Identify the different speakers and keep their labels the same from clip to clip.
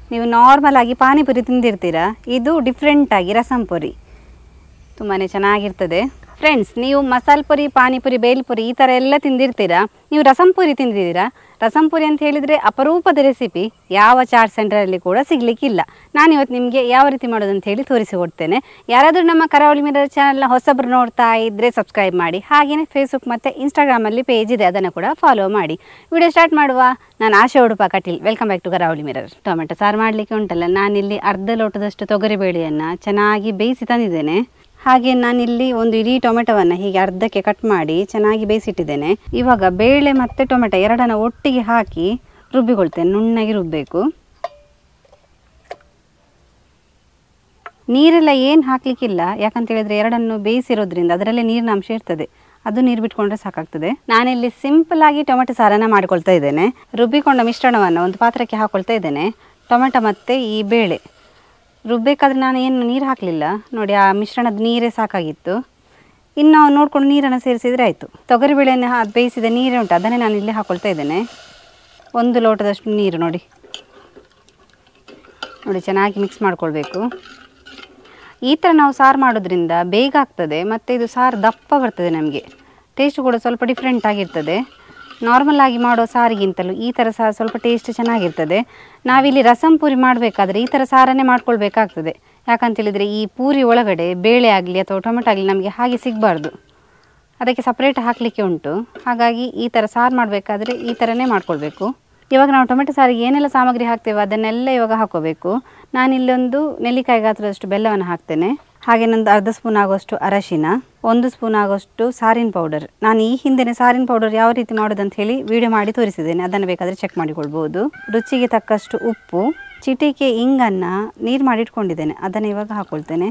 Speaker 1: ನೀವು ನಾರ್ಮಲ್ ಆಗಿ ಪಾನಿಪುರಿ ತಿಂದಿರ್ತೀರಾ ಇದು ಡಿಫ್ರೆಂಟಾಗಿ ರಸಂ ಪುರಿ ತುಂಬಾ ಚೆನ್ನಾಗಿರ್ತದೆ ಫ್ರೆಂಡ್ಸ್ ನೀವು ಮಸಾಲೆ ಪುರಿ ಪಾನಿಪುರಿ ಬೇಲ್ಪುರಿ ಈ ಥರ ಎಲ್ಲ ತಿಂದಿರ್ತೀರಾ ನೀವು ರಸಂ ಪುರಿ ತಿಂದಿದ್ದೀರಾ ರಸಂ ಪುರಿ ಅಂತ ಹೇಳಿದರೆ ಅಪರೂಪದ ರೆಸಿಪಿ ಯಾವ ಚಾಟ್ ಸೆಂಟರಲ್ಲಿ ಕೂಡ ಸಿಗಲಿಕ್ಕಿಲ್ಲ ನಾನು ಇವತ್ತು ನಿಮಗೆ ಯಾವ ರೀತಿ ಮಾಡೋದು ಅಂತ ಹೇಳಿ ತೋರಿಸಿಕೊಡ್ತೇನೆ ಯಾರಾದರೂ ನಮ್ಮ ಕರಾವಳಿ ಮಿರರ್ ಚಾನಲ್ನ ಹೊಸಬ್ರು ನೋಡ್ತಾ ಇದ್ದರೆ ಸಬ್ಸ್ಕ್ರೈಬ್ ಮಾಡಿ ಹಾಗೆಯೇ ಫೇಸ್ಬುಕ್ ಮತ್ತು ಇನ್ಸ್ಟಾಗ್ರಾಮಲ್ಲಿ ಪೇಜ್ ಇದೆ ಅದನ್ನು ಕೂಡ ಫಾಲೋ ಮಾಡಿ ವಿಡಿಯೋ ಸ್ಟಾರ್ಟ್ ಮಾಡುವ ನಾನು Asha Udupa Kateel welcome back to Karavali Mirror tomato ಸಾರು ಮಾಡಲಿಕ್ಕೆ ಉಂಟಲ್ಲ ನಾನಿಲ್ಲಿ ಅರ್ಧ ಲೋಟದಷ್ಟು ತೊಗರಿಬೇಳೆಯನ್ನು ಚೆನ್ನಾಗಿ ಬೇಯಿಸಿ ತಂದಿದ್ದೇನೆ ಹಾಗೆ ನಾನಿಲ್ಲಿ ಒಂದು ಇಡೀ ಟೊಮೆಟೊವನ್ನು ಹೀಗೆ ಅರ್ಧಕ್ಕೆ ಕಟ್ ಮಾಡಿ ಚೆನ್ನಾಗಿ ಬೇಯಿಸಿಟ್ಟಿದ್ದೇನೆ ಇವಾಗ ಬೇಳೆ ಮತ್ತು ಟೊಮೆಟೊ ಎರಡನ್ನ ಒಟ್ಟಿಗೆ ಹಾಕಿ ರುಬ್ಬಿಕೊಳ್ತೇನೆ ನುಣ್ಣಗೆ ರುಬ್ಬಬೇಕು ನೀರೆಲ್ಲ ಏನು ಹಾಕ್ಲಿಕ್ಕಿಲ್ಲ ಯಾಕಂತ ಹೇಳಿದ್ರೆ ಎರಡನ್ನು ಬೇಯಿಸಿರೋದ್ರಿಂದ ಅದರಲ್ಲೇ ನೀರಿನ ಅಂಶ ಇರ್ತದೆ ಅದು ನೀರು ಬಿಟ್ಕೊಂಡ್ರೆ ಸಾಕಾಗ್ತದೆ ನಾನಿಲ್ಲಿ ಸಿಂಪಲ್ ಆಗಿ ಟೊಮೆಟೊ ಸಾರನ್ನು ಮಾಡ್ಕೊಳ್ತಾ ಇದ್ದೇನೆ ರುಬ್ಬಿಕೊಂಡ ಮಿಶ್ರಣವನ್ನು ಒಂದು ಪಾತ್ರಕ್ಕೆ ಹಾಕೊಳ್ತಾ ಇದ್ದೇನೆ ಟೊಮೆಟೊ ಮತ್ತು ಈ ಬೇಳೆ ರುಬ್ಬೇಕಾದ್ರೆ ನಾನು ಏನು ನೀರು ಹಾಕಲಿಲ್ಲ ನೋಡಿ ಆ ಮಿಶ್ರಣದ ನೀರೇ ಸಾಕಾಗಿತ್ತು ಇನ್ನು ನಾವು ನೋಡ್ಕೊಂಡು ನೀರನ್ನು ಸೇರಿಸಿದರೆ ಆಯಿತು ತೊಗರಿಬೇಳೆಯನ್ನು ಹಾ ಬೇಯಿಸಿದ ನೀರೇ ಉಂಟು ಅದನ್ನೇ ನಾನು ಇಲ್ಲಿ ಹಾಕೊಳ್ತಾ ಇದ್ದೇನೆ ಒಂದು ಲೋಟದಷ್ಟು ನೀರು ನೋಡಿ ನೋಡಿ ಚೆನ್ನಾಗಿ ಮಿಕ್ಸ್ ಮಾಡ್ಕೊಳ್ಬೇಕು ಈ ಥರ ನಾವು ಸಾರು ಮಾಡೋದ್ರಿಂದ ಬೇಗ ಆಗ್ತದೆ ಮತ್ತು ಇದು ಸಾರು ದಪ್ಪ ಬರ್ತದೆ ನಮಗೆ ಟೇಸ್ಟ್ ಕೂಡ ಸ್ವಲ್ಪ ಡಿಫ್ರೆಂಟ್ ಆಗಿರ್ತದೆ ನಾರ್ಮಲ್ ಆಗಿ ಮಾಡೋ ಸಾರಿಗಿಂತಲೂ ಈ ಥರ ಸಾರು ಸ್ವಲ್ಪ ಟೇಸ್ಟ್ ಚೆನ್ನಾಗಿರ್ತದೆ ನಾವಿಲ್ಲಿ ರಸಂ ಪೂರಿ ಮಾಡಬೇಕಾದ್ರೆ ಈ ಥರ ಸಾರನ್ನೇ ಮಾಡ್ಕೊಳ್ಬೇಕಾಗ್ತದೆ ಯಾಕಂತೇಳಿದರೆ ಈ ಪೂರಿ ಒಳಗಡೆ ಬೇಳೆ ಆಗಲಿ ಅಥವಾ ಟೊಮೆಟೊ ಆಗಲಿ ನಮಗೆ ಹಾಗೆ ಸಿಗಬಾರ್ದು ಅದಕ್ಕೆ ಸಪ್ರೇಟ್ ಹಾಕಲಿಕ್ಕೆ ಉಂಟು ಹಾಗಾಗಿ ಈ ಥರ ಸಾರು ಮಾಡಬೇಕಾದ್ರೆ ಈ ಥರನೇ ಮಾಡ್ಕೊಳ್ಬೇಕು ಇವಾಗ ನಾವು ಟೊಮೆಟೊ ಸಾರಿಗೆ ಏನೆಲ್ಲ ಸಾಮಗ್ರಿ ಹಾಕ್ತೇವೆ ಅದನ್ನೆಲ್ಲ ಇವಾಗ ಹಾಕೋಬೇಕು ನಾನಿಲ್ಲೊಂದು ನೆಲ್ಲಿಕಾಯಿ ಗಾತ್ರದಷ್ಟು ಬೆಲ್ಲವನ್ನು ಹಾಕ್ತೇನೆ ಹಾಗೆ ನಂದು ಅರ್ಧ ಸ್ಪೂನ್ ಆಗುವಷ್ಟು ಅರಶಿನ ಒಂದು ಸ್ಪೂನ್ ಆಗುವಷ್ಟು ಸಾರಿನ ಪೌಡರ್ ನಾನು ಈ ಹಿಂದೆನೇ ಸಾರಿನ ಪೌಡರ್ ಯಾವ ರೀತಿ ಮಾಡೋದಂತ ಹೇಳಿ ವಿಡಿಯೋ ಮಾಡಿ ತೋರಿಸಿದ್ದೇನೆ ಅದನ್ನು ಬೇಕಾದರೆ ಚೆಕ್ ಮಾಡಿಕೊಳ್ಬೋದು ರುಚಿಗೆ ತಕ್ಕಷ್ಟು ಉಪ್ಪು ಚಿಟಿಕೆ ಇಂಗನ್ನು ನೀರು ಮಾಡಿಟ್ಕೊಂಡಿದ್ದೇನೆ ಅದನ್ನು ಇವಾಗ ಹಾಕ್ಕೊಳ್ತೇನೆ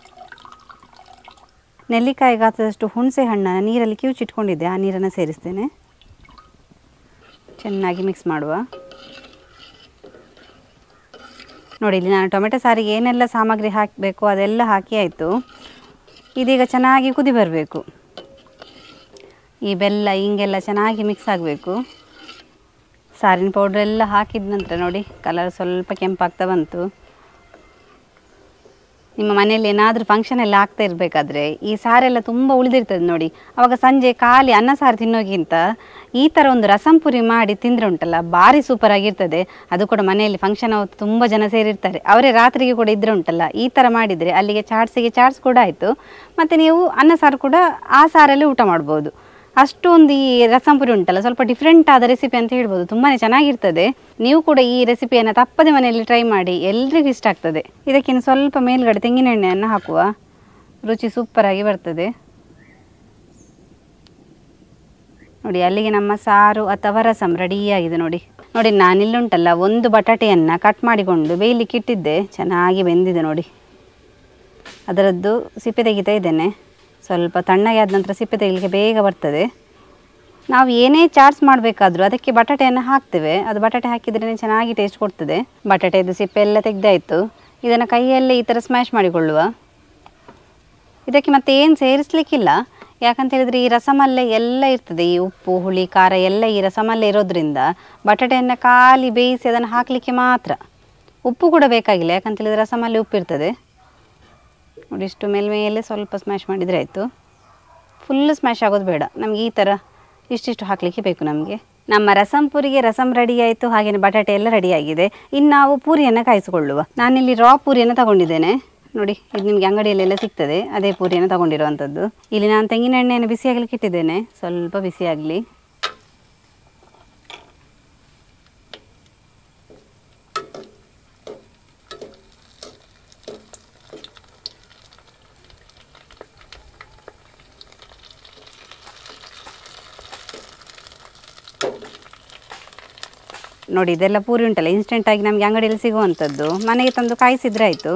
Speaker 1: ನೆಲ್ಲಿಕಾಯಿ ಗಾತ್ರದಷ್ಟು ಹುಣಸೆ ಹಣ್ಣನ್ನು ನೀರಲ್ಲಿ ಕಿವುಚಿಟ್ಕೊಂಡಿದ್ದೆ ಆ ನೀರನ್ನು ಸೇರಿಸ್ತೇನೆ ಚೆನ್ನಾಗಿ ಮಿಕ್ಸ್ ಮಾಡುವ ನೋಡಿ ಇಲ್ಲಿ ನಾನು ಟೊಮೆಟೊ ಸಾರಿಗೆ ಏನೆಲ್ಲ ಸಾಮಗ್ರಿ ಹಾಕಬೇಕು ಅದೆಲ್ಲ ಹಾಕಿ ಆಯಿತು ಇದೀಗ ಚೆನ್ನಾಗಿ ಕುದಿ ಬರಬೇಕು ಈ ಬೆಲ್ಲ ಹಿಂಗೆಲ್ಲ ಚೆನ್ನಾಗಿ ಮಿಕ್ಸ್ ಆಗಬೇಕು ಸಾರಿನ ಪೌಡ್ರ್ ಎಲ್ಲ ಹಾಕಿದ ನಂತರ ನೋಡಿ ಕಲರ್ ಸ್ವಲ್ಪ ಕೆಂಪಾಗ್ತಾ ಬಂತು ನಿಮ್ಮ ಮನೆಯಲ್ಲಿ ಏನಾದರೂ ಫಂಕ್ಷನ್ ಎಲ್ಲ ಆಗ್ತಾ ಇರಬೇಕಾದ್ರೆ ಈ ಸಾರೆಲ್ಲ ತುಂಬ ಉಳಿದಿರ್ತದೆ ನೋಡಿ ಅವಾಗ ಸಂಜೆ ಖಾಲಿ ಅನ್ನ ಸಾರು ತಿನ್ನೋಕ್ಕಿಂತ ಈ ಥರ ಒಂದು ರಸಂ ಪುರಿ ಮಾಡಿ ತಿಂದರೆ ಉಂಟಲ್ಲ ಭಾರಿ ಸೂಪರ್ ಆಗಿರ್ತದೆ ಅದು ಕೂಡ ಮನೆಯಲ್ಲಿ ಫಂಕ್ಷನ್ ಅವತ್ತು ತುಂಬ ಜನ ಸೇರಿರ್ತಾರೆ ಅವರೇ ರಾತ್ರಿಗೆ ಕೂಡ ಇದ್ರೆ ಉಂಟಲ್ಲ ಈ ಥರ ಮಾಡಿದರೆ ಅಲ್ಲಿಗೆ ಚಾಟ್ಸಿಗೆ ಚಾಟ್ಸ್ ಕೂಡ ಆಯಿತು ಮತ್ತು ನೀವು ಅನ್ನ ಸಾರು ಕೂಡ ಆ ಸಾರಲ್ಲಿ ಊಟ ಮಾಡ್ಬೋದು ಅಷ್ಟೊಂದು ಈ ರಸಂ ಪುರಿ ಉಂಟಲ್ಲ ಸ್ವಲ್ಪ ಡಿಫ್ರೆಂಟ್ ಆದ ರೆಸಿಪಿ ಅಂತ ಹೇಳ್ಬೋದು ತುಂಬಾ ಚೆನ್ನಾಗಿರ್ತದೆ ನೀವು ಕೂಡ ಈ ರೆಸಿಪಿಯನ್ನು ತಪ್ಪದೆ ಮನೆಯಲ್ಲಿ ಟ್ರೈ ಮಾಡಿ ಎಲ್ರಿಗೂ ಇಷ್ಟ ಆಗ್ತದೆ ಇದಕ್ಕಿನ್ನು ಸ್ವಲ್ಪ ಮೇಲ್ಗಡೆ ತೆಂಗಿನ ಎಣ್ಣೆಯನ್ನು ಹಾಕುವ ರುಚಿ ಸೂಪರಾಗಿ ಬರ್ತದೆ ನೋಡಿ ಅಲ್ಲಿಗೆ ನಮ್ಮ ಸಾರು ಅಥವಾ ರಸಂ ರೆಡಿಯಾಗಿದೆ ನೋಡಿ ನೋಡಿ ನಾನಿಲ್ಲುಂಟಲ್ಲ ಒಂದು ಬಟಾಟೆಯನ್ನು ಕಟ್ ಮಾಡಿಕೊಂಡು ಬೇಯಲಿಕ್ಕೆ ಇಟ್ಟಿದ್ದೆ ಚೆನ್ನಾಗಿ ಬೆಂದಿದೆ ನೋಡಿ ಅದರದ್ದು ಸಿಪ್ಪೆ ತೆಗಿತಾ ಇದ್ದೇನೆ ಸ್ವಲ್ಪ ತಣ್ಣಗೆ ಆದ ನಂತರ ಸಿಪ್ಪೆ ತೆಗಿಲಿಕ್ಕೆ ಬೇಗ ಬರ್ತದೆ ನಾವು ಏನೇ ಚಾಟ್ಸ್ ಮಾಡಬೇಕಾದ್ರೂ ಅದಕ್ಕೆ ಬಟಾಟೆಯನ್ನು ಹಾಕ್ತೇವೆ ಅದು ಬಟಾಟೆ ಹಾಕಿದ್ರೇ ಚೆನ್ನಾಗಿ ಟೇಸ್ಟ್ ಕೊಡ್ತದೆ ಬಟಾಟೆದು ಸಿಪ್ಪೆ ಎಲ್ಲ ತೆಗೆದಾಯಿತು ಇದನ್ನು ಕೈಯಲ್ಲೇ ಈ ಥರ ಸ್ಮ್ಯಾಶ್ ಮಾಡಿಕೊಳ್ಳುವ ಇದಕ್ಕೆ ಮತ್ತೆ ಏನು ಸೇರಿಸ್ಲಿಕ್ಕಿಲ್ಲ ಯಾಕಂತ ಹೇಳಿದ್ರೆ ಈ ರಸಮಲ್ಲೇ ಎಲ್ಲ ಇರ್ತದೆ ಈ ಉಪ್ಪು ಹುಳಿ ಖಾರ ಎಲ್ಲ ಈ ರಸಮಲ್ಲೇ ಇರೋದ್ರಿಂದ ಬಟಾಟೆಯನ್ನು ಖಾಲಿ ಬೇಯಿಸಿ ಅದನ್ನು ಹಾಕಲಿಕ್ಕೆ ಮಾತ್ರ ಉಪ್ಪು ಕೂಡ ಬೇಕಾಗಿಲ್ಲ ಯಾಕಂತ ಹೇಳಿದ್ರೆ ರಸಮಲ್ಲಿ ಉಪ್ಪು ಇರ್ತದೆ ನೋಡಿ ಇಷ್ಟು ಮೇಲ್ಮೇಲೆ ಸ್ವಲ್ಪ ಸ್ಮ್ಯಾಶ್ ಮಾಡಿದರೆ ಆಯಿತು ಫುಲ್ ಸ್ಮ್ಯಾಶ್ ಆಗೋದು ಬೇಡ ನಮಗೆ ಈ ಥರ ಇಷ್ಟಿಷ್ಟು ಹಾಕಲಿಕ್ಕೆ ಬೇಕು ನಮಗೆ ನಮ್ಮ ರಸಂ ಪೂರಿಗೆ ರಸಂ ರೆಡಿ ಆಯಿತು ಹಾಗೆಯೇ ಬಟಾಟೆ ಎಲ್ಲ ರೆಡಿ ಆಗಿದೆ ಇನ್ನು ನಾವು ಪೂರಿಯನ್ನು ಕಾಯಿಸಿಕೊಳ್ಳುವ ನಾನಿಲ್ಲಿ ರಾ ಪೂರಿಯನ್ನು ತಗೊಂಡಿದ್ದೇನೆ ನೋಡಿ ಇದು ನಿಮಗೆ ಅಂಗಡಿಯಲ್ಲೆಲ್ಲ ಸಿಗ್ತದೆ ಅದೇ ಪೂರಿಯನ್ನು ತಗೊಂಡಿರುವಂಥದ್ದು ಇಲ್ಲಿ ನಾನು ತೆಂಗಿನ ಎಣ್ಣೆಯನ್ನು ಬಿಸಿ ಆಗಲಿಕ್ಕೆ ಇಟ್ಟಿದ್ದೇನೆ ಸ್ವಲ್ಪ ಬಿಸಿ ಆಗಲಿ ನೋಡಿ ಇದೆಲ್ಲ ಪೂರಿ ಉಂಟಲ್ಲ ಇನ್ಸ್ಟೆಂಟಾಗಿ ನಮಗೆ ಅಂಗಡಿಯಲ್ಲಿ ಸಿಗುವಂಥದ್ದು ಮನೆಗೆ ತಂದು ಕಾಯಿಸಿದ್ರೆ ಆಯಿತು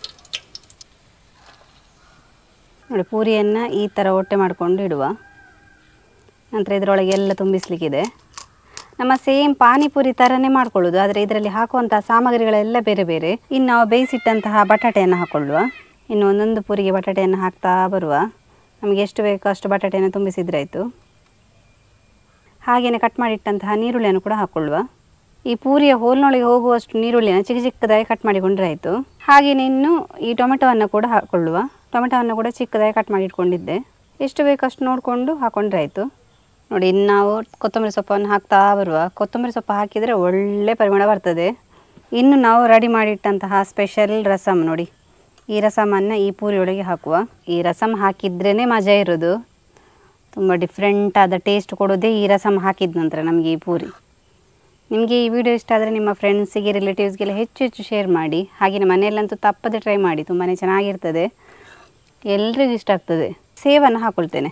Speaker 1: ನೋಡಿ ಪೂರಿಯನ್ನು ಈ ಥರ ಹೊಟ್ಟೆ ಮಾಡಿಕೊಂಡು ಇಡುವ ನಂತರ ಇದರೊಳಗೆ ಎಲ್ಲ ತುಂಬಿಸ್ಲಿಕ್ಕಿದೆ ನಮ್ಮ ಸೇಮ್ ಪಾನಿಪುರಿ ಥರನೇ ಮಾಡ್ಕೊಳ್ಳೋದು ಆದರೆ ಇದರಲ್ಲಿ ಹಾಕುವಂತಹ ಸಾಮಗ್ರಿಗಳೆಲ್ಲ ಬೇರೆ ಬೇರೆ ಇನ್ನು ನಾವು ಬೇಯಿಸಿಟ್ಟಂತಹ ಬಟಾಟೆಯನ್ನು ಹಾಕ್ಕೊಳ್ಳುವ ಇನ್ನು ಒಂದೊಂದು ಪೂರಿಗೆ ಬಟಾಟೆಯನ್ನು ಹಾಕ್ತಾ ಬರುವ ನಮಗೆ ಎಷ್ಟು ಬೇಕೋ ಅಷ್ಟು ಬಟಾಟೆಯನ್ನು ತುಂಬಿಸಿದ್ರಾಯಿತು ಹಾಗೆಯೇ ಕಟ್ ಮಾಡಿಟ್ಟಂತಹ ನೀರುಳ್ಳಿಯನ್ನು ಕೂಡ ಹಾಕ್ಕೊಳ್ಳುವ ಈ ಪೂರಿಯ ಹೋಲ್ನೊಳಗೆ ಹೋಗುವಷ್ಟು ನೀರುಳ್ಳಿನ ಚಿಕ್ಕ ಚಿಕ್ಕದಾಗಿ ಕಟ್ ಮಾಡಿಕೊಂಡ್ರೆ ಆಯಿತು ಹಾಗೆಯೇ ಇನ್ನು ಈ ಟೊಮೆಟೊವನ್ನು ಕೂಡ ಹಾಕ್ಕೊಳ್ಳುವ ಟೊಮೆಟೊವನ್ನು ಕೂಡ ಚಿಕ್ಕದಾಗಿ ಕಟ್ ಮಾಡಿ ಇಟ್ಕೊಂಡಿದ್ದೆ ಎಷ್ಟು ಬೇಕಷ್ಟು ನೋಡಿಕೊಂಡು ಹಾಕೊಂಡ್ರೆ ಆಯಿತು ನೋಡಿ ಇನ್ನು ನಾವು ಕೊತ್ತಂಬರಿ ಸೊಪ್ಪನ್ನು ಹಾಕ್ತಾ ಬರುವ ಕೊತ್ತಂಬರಿ ಸೊಪ್ಪು ಹಾಕಿದರೆ ಒಳ್ಳೆ ಪರಿಮಳ ಬರ್ತದೆ ಇನ್ನು ನಾವು ರೆಡಿ ಮಾಡಿಟ್ಟಂತಹ ಸ್ಪೆಷಲ್ ರಸಮ್ ನೋಡಿ ಈ ರಸಮನ್ನು ಈ ಪೂರಿಯೊಳಗೆ ಹಾಕುವ ಈ ರಸಮ್ ಹಾಕಿದ್ರೇ ಮಜಾ ಇರೋದು ತುಂಬ ಡಿಫ್ರೆಂಟ್ ಆದ ಟೇಸ್ಟ್ ಕೊಡೋದೇ ಈ ರಸಮ್ ಹಾಕಿದ ನಂತರ ನಮಗೆ ಈ ಪೂರಿ ನಿಮಗೆ ಈ ವಿಡಿಯೋ ಇಷ್ಟ ಆದರೆ ನಿಮ್ಮ ಫ್ರೆಂಡ್ಸಿಗೆ ರಿಲೇಟಿವ್ಸ್ಗೆಲ್ಲ ಹೆಚ್ಚು ಹೆಚ್ಚು ಶೇರ್ ಮಾಡಿ ಹಾಗೆಯೇ ಮನೆಯಲ್ಲಂತೂ ತಪ್ಪದೆ ಟ್ರೈ ಮಾಡಿ ತುಂಬಾ ಚೆನ್ನಾಗಿರ್ತದೆ ಎಲ್ರಿಗೂ ಇಷ್ಟ ಆಗ್ತದೆ ಸೇವನ್ನು ಹಾಕ್ಕೊಳ್ತೇನೆ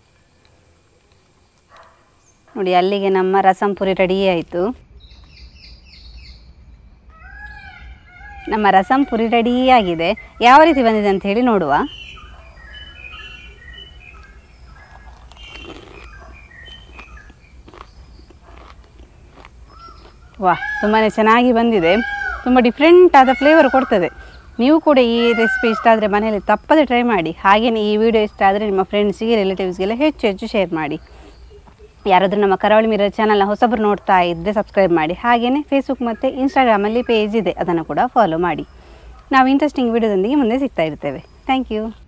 Speaker 1: ನೋಡಿ ಅಲ್ಲಿಗೆ ನಮ್ಮ ರಸಂ ಪುರಿ ರೆಡಿ ಆಯಿತು ನಮ್ಮ ರಸಂ ಪುರಿ ರೆಡಿ ಆಗಿದೆ ಯಾವ ರೀತಿ ಬಂದಿದೆ ಅಂತ ಹೇಳಿ ನೋಡುವ ವಾ ತುಂಬಾ ಚೆನ್ನಾಗಿ ಬಂದಿದೆ ತುಂಬ ಡಿಫ್ರೆಂಟ್ ಆದ ಫ್ಲೇವರ್ ಕೊಡ್ತದೆ ನೀವು ಕೂಡ ಈ ರೆಸಿಪಿ ಇಷ್ಟ ಆದರೆ ಮನೆಯಲ್ಲಿ ತಪ್ಪದೆ ಟ್ರೈ ಮಾಡಿ ಹಾಗೆಯೇ ಈ ವಿಡಿಯೋ ಇಷ್ಟ ಆದರೆ ನಿಮ್ಮ ಫ್ರೆಂಡ್ಸಿಗೆ ರಿಲೇಟಿವ್ಸ್ಗೆಲ್ಲ ಹೆಚ್ಚು ಹೆಚ್ಚು ಶೇರ್ ಮಾಡಿ ಯಾರಾದರೂ ನಮ್ಮ ಕರಾವಳಿ ಮಿರರ್ ಚಾನಲ್ನ ಹೊಸಬರು ನೋಡ್ತಾ ಇದ್ದರೆ ಸಬ್ಸ್ಕ್ರೈಬ್ ಮಾಡಿ ಹಾಗೆಯೇ ಫೇಸ್ಬುಕ್ ಮತ್ತು ಇನ್ಸ್ಟಾಗ್ರಾಮಲ್ಲಿ ಪೇಜ್ ಇದೆ ಅದನ್ನು ಕೂಡ ಫಾಲೋ ಮಾಡಿ ನಾವು ಇಂಟ್ರೆಸ್ಟಿಂಗ್ ವಿಡಿಯೋದೊಂದಿಗೆ ಮುಂದೆ ಸಿಗ್ತಾ ಇರ್ತೇವೆ ಥ್ಯಾಂಕ್ ಯು